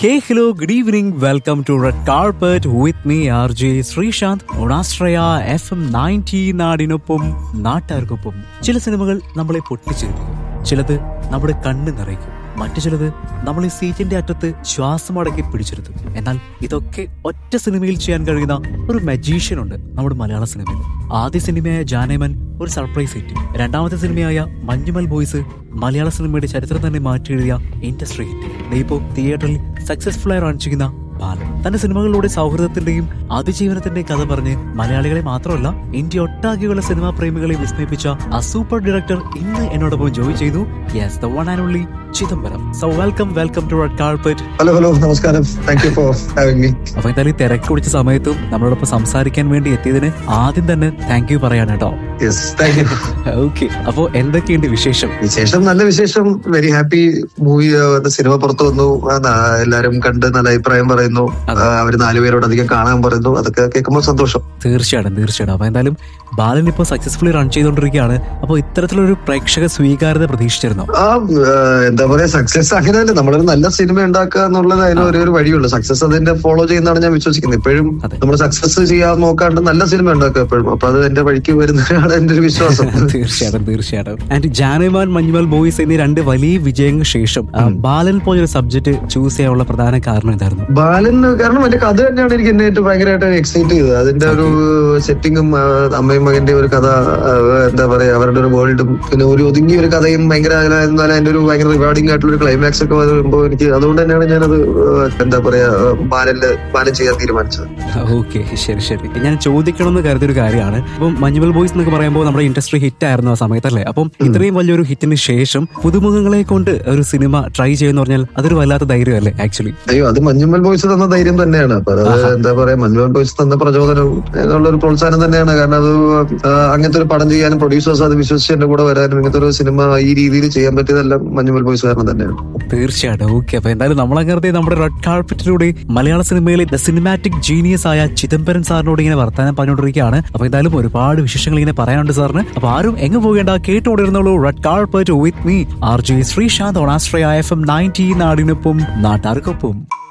Hey, hello, good evening. Welcome to Red Carpet with me, RJ Sreesanth ഓണാശ്രയ F M ninety നാടിനൊപ്പം നാട്ടുകാർക്കൊപ്പം ചില സിനിമകൾ നമ്മളെ പൊട്ടിച്ചിരിക്കും ചിലത് നമ്മുടെ കണ്ണ് നിറയ്ക്കും മറ്റു ചിലത് നമ്മൾ ഈ സീറ്റിന്റെ അറ്റത്ത് ശ്വാസം അടക്കി പിടിച്ചിരുത്തും എന്നാൽ ഇതൊക്കെ ഒറ്റ സിനിമയിൽ ചെയ്യാൻ കഴിയുന്ന ഒരു മജീഷ്യൻ ഉണ്ട് നമ്മുടെ മലയാള സിനിമയിൽ ആദ്യ സിനിമയായ ജാനേമൻ ഒരു സർപ്രൈസ് ഹിറ്റ് രണ്ടാമത്തെ സിനിമയായ മഞ്ഞുമൽ ബോയ്സ് മലയാള സിനിമയുടെ ചരിത്രം തന്നെ മാറ്റി എഴുതിയ ഇൻഡസ്ട്രി ഹിറ്റ് ഇപ്പോൾ തിയേറ്ററിൽ സക്സസ്ഫുൾ ആയി റൺ ചെയ്യുന്ന ബാലൻ തന്റെ സിനിമകളിലൂടെ സൗഹൃദത്തിന്റെയും അതിജീവനത്തിന്റെയും കഥ പറഞ്ഞ് മലയാളികളെ മാത്രമല്ല ഇന്ത്യ ഒട്ടാകെയുള്ള സിനിമാ പ്രേമികളെ വിസ്മയിപ്പിച്ച ആ സൂപ്പർ ഡയറക്ടർ ഇന്ന് എന്നോടൊപ്പം ജോയിൻ ചെയ്തു yes the one and only Chidambaram so welcome welcome to red carpet hello hello നമസ്കാരം thank you for having me അപ്പൊ എന്തായാലും ഈ തിരക്ക് പിടിച്ച സമയത്തും നമ്മളോടൊപ്പം സംസാരിക്കാൻ വേണ്ടി എത്തിയതിന് ആദ്യം തന്നെ താങ്ക് യു പറയാണ് കേട്ടോ യെസ് താങ്ക് യു ഓക്കെ അപ്പോ എന്തൊക്കെയുണ്ട് വിശേഷം വിശേഷം നല്ല വിശേഷം വെരി ഹാപ്പി മൂവി സിനിമ പുറത്തു വന്നു ആ, ന- എല്ലാരും കണ്ട് നല്ല അഭിപ്രായം പറയുന്നു ആ, അവര് നാലുപേരോട് അധികം കാണാൻ പറയുന്നു അതൊക്കെ കേൾക്കുമ്പോൾ സന്തോഷം തീർച്ചയായിട്ടും തീർച്ചയായിട്ടും അപ്പൊ എന്തായാലും ബാലൻ ഇപ്പോൾ സക്സസ്ഫുള്ളി റൺ ചെയ്തുകൊണ്ടിരിക്കുകയാണ് അപ്പോൾ ഇത്തരത്തിലൊരു പ്രേക്ഷക സ്വീകാര്യത പ്രതീക്ഷിച്ചിരുന്നോ ആ ആ, എന്താ പറയാ സക്സസ് അങ്ങനെയല്ലേ നമ്മളൊരു നല്ല സിനിമ ഉണ്ടാക്കുക എന്നുള്ളത് അതിന് ഒരേ ഒരു വഴിയുള്ളൂ സക്സസ് അതിന്റെ ഫോളോ ചെയ്യുന്നതാണ് ഞാൻ വിശ്വസിക്കുന്നത് ഇപ്പോഴും അതെ. നമ്മൾ സക്സസ് ചെയ്യാൻ നോക്കാണ്ട് നല്ല സിനിമ ഉണ്ടാക്കുക എപ്പോഴും അപ്പൊ അത് എന്റെ വഴിക്ക് വരുന്നതാണ് എന്റെ ഒരു വിശ്വാസം തീർച്ചയായിട്ടും തീർച്ചയായിട്ടും ആൻഡ് ജാനുമാൻ മഞ്ഞുമൽ ബോയ്സ് എന്നീ രണ്ട് വലിയ വിജയങ്ങൾക്ക് ശേഷം ആ, ബാലൻ പോലൊരു സബ്ജക്ട് ചൂസ് ചെയ്യാനുള്ള പ്രധാന കാരണം എന്തായിരുന്നു ബാലൻ കാരണം എന്റെ കഥ തന്നെയാണ് എനിക്ക് എന്നെ ഏറ്റവും ഭയങ്കരമായിട്ട് എക്സൈറ്റ് ചെയ്തത് അതിന്റെ ഒരു സെറ്റിങ്ങും അമ്മയും മകന്റെ ഒരു കഥ ആ, എന്താ പറയാ അവരുടെ ഒരു വേൾഡും പിന്നെ ഒരു ഒതുങ്ങിയ ഒരു കഥയും ഭയങ്കര എന്നാലും അതിന്റെ ഒരു ഭയങ്കര റിവാർഡിംഗ് ആയിട്ടുള്ള ഒരു ക്ലൈമാക്സ് ഒക്കെ വരുമ്പോൾ എനിക്ക് അതുകൊണ്ട് തന്നെയാണ് ഞാനത് ആ, എന്താ പറയാ ബാലനില് ബാലൻ ചെയ്യാൻ തീരുമാനിച്ചത് ഓക്കെ ശരി ശരി ഞാൻ ചോദിക്കണം എന്ന് കരുതിയൊരു കാര്യമാണ് അപ്പം മഞ്ഞുമൽ ബോയ്സ് എന്നൊക്കെ പറയുമ്പോൾ നമ്മുടെ ഇൻഡസ്ട്രി ഹിറ്റ് ആയിരുന്നു ആ സമയത്തല്ലേ അപ്പം ഇത്രയും വലിയൊരു ഹിറ്റിന് ശേഷം പുതുമുഖങ്ങളെ കൊണ്ട് ഒരു സിനിമ ട്രൈ ചെയ്യുന്ന പറഞ്ഞാൽ അതൊരു വല്ലാത്ത ധൈര്യമല്ലേ ആക്ച്വലി അയ്യോ അത് മഞ്ഞുമൽ ബോയ്സ് തന്ന ധൈര്യം തന്നെയാണ് അപ്പൊ അത് എന്താ പറയാ മഞ്ഞുമൽ ബോയ്സ് തന്ന പ്രചോദനവും എന്നുള്ള ഒരു പ്രോത്സാഹനം തന്നെയാണ് കാരണം അത് ആ, അങ്ങനത്തെ ഒരു പടം ചെയ്യാനും പ്രൊഡ്യൂസേഴ്സ് അത് വിശ്വസിച്ച് എന്റെ കൂടെ വരാനും ഇങ്ങനത്തെ ഒരു സിനിമ ഈ രീതിയിൽ ചെയ്യാൻ പറ്റിയതെല്ലാം മഞ്ഞുമൽ ബോയ്സ് കാരണം തന്നെയാണ് തീർച്ചയായിട്ടും ഓക്കെ അപ്പൊ എന്തായാലും നമ്മളങ്ങനത്തെ നമ്മുടെ റെഡ് കാർപ്പറ്റിലൂടെ മലയാള സിനിമയിലെ ദ സിനിമാറ്റിക് ജീനിയസ് ആയ ചിദംബരം സാറിനോട് ഇങ്ങനെ വർത്താനം പറഞ്ഞുകൊണ്ടിരിക്കുകയാണ് അപ്പൊ എന്തായാലും ഒരുപാട് വിശേഷങ്ങൾ ഇങ്ങനെ പറയാനുണ്ട് സാറിന് അപ്പൊ ആരും എങ്ങ് പോകേണ്ട കേട്ടുകൊണ്ടിരുന്നുള്ളൂ red carpet with me R J Sreesanth ഓണാശ്രയ എഫ് എം നയൻറ്റി നാടിനൊപ്പം നാട്ടാർക്കൊപ്പം